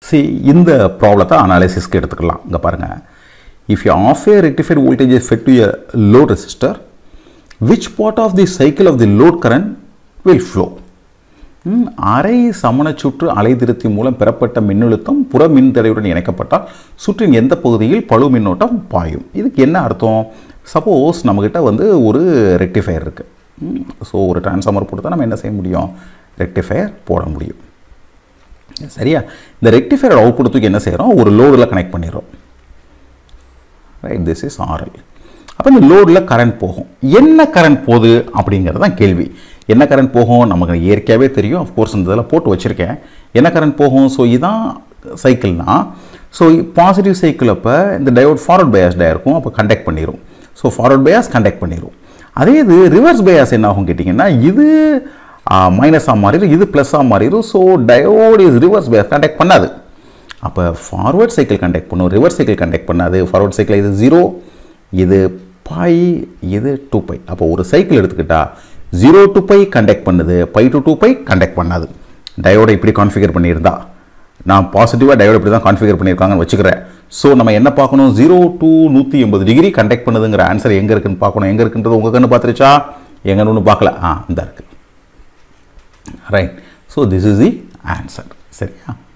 see இந்த ப்ராப்ளத்தை அனாலிசிஸ்க்கு எடுத்துக்கலாம் இங்கே பாருங்கள் if you of a rectified voltage is fed to a load resistor which part of the cycle of the load current will flow அரை சமண சுற்று அலைதிருத்தி மூலம் பெறப்பட்ட மின்னழுத்தம் புற மின்தடையுடன் இணைக்கப்பட்டால் சுற்றின் எந்த பகுதியில் பழு மின்னோட்டம் பாயும் இதுக்கு என்ன அர்த்தம் சப்போஸ் நம்மக்கிட்ட வந்து ஒரு ரெக்டிஃபையர் இருக்குது ஸோ ஒரு டிரான்ஸ்ஃபார்மர் போட்டு தான் நம்ம என்ன செய்ய முடியும் ரெக்டிஃபையர் போட முடியும் சரியா இந்த ரெக்டிஃபையர் அவுட்புட் தூக்கி என்ன செய்கிறோம் ஒரு லோடில் கனெக்ட் பண்ணிடுறோம் ரைட் திஸ் இஸ் ஆர்எல் அப்போ இந்த லோடில் கரண்ட் போகும் என்ன கரண்ட் போகுது அப்படிங்கிறது தான் கேள்வி என்ன கரண்ட் போகும் நமக்கு இயற்கையாகவே தெரியும் அஃப்கோர்ஸ் இந்த இதில் போட்டு வச்சுருக்கேன் என்ன கரண்ட் போகும் ஸோ இதான் சைக்கிள்னா ஸோ பாசிட்டிவ் சைக்கிள் அப்போ இந்த டயோட் ஃபார்வர்ட் பயாஸ்டாக இருக்கும் அப்போ கண்டக்ட் பண்ணிடும் ஸோ ஃபார்வர்ட் பயாஸ் கண்டக்ட் பண்ணிடும் அதே இது ரிவர்ஸ் பயாஸ் என்ன ஆகும் கேட்டிங்கன்னா இது மைனஸாக மாறிடும் இது ப்ளஸ்ஸாக மாறிடும் so diode is reverse bias conduct பண்ணாது அப்போ ஃபார்வர்ட் சைக்கிள் கண்டக்ட் பண்ணும் ரிவர்ஸ் சைக்கிள் கண்டக்ட் பண்ணாது ஃபார்வர்ட் சைக்கிள் இது ஜீரோ இது பை இது டூ பை அப்போ ஒரு சைக்கிள் எடுத்துக்கிட்டா ஜீரோ டு பை கண்டக்ட் பண்ணுது pi to two pi conduct பண்ணாது டயோடை இப்படி கான்ஃபிகர் பண்ணியிருந்தா நான் பாசிட்டிவாக டயோடு இப்படி தான் கான்ஃபிகர் பண்ணியிருக்காங்கன்னு வச்சுக்கிறேன் ஸோ நம்ம என்ன பார்க்கணும் ஜீரோ டு நூற்றி எண்பது டிகிரி கண்டக்ட் பண்ணுதுங்கிற ஆன்சர் எங்கே இருக்குன்னு பார்க்கணும் எங்கே இருக்குன்றது உங்கள் கண்ணு பார்த்துருச்சா எங்கன்னு ஒன்று பார்க்கல ஆ இந்த இருக்குது right so this is the answer சரியா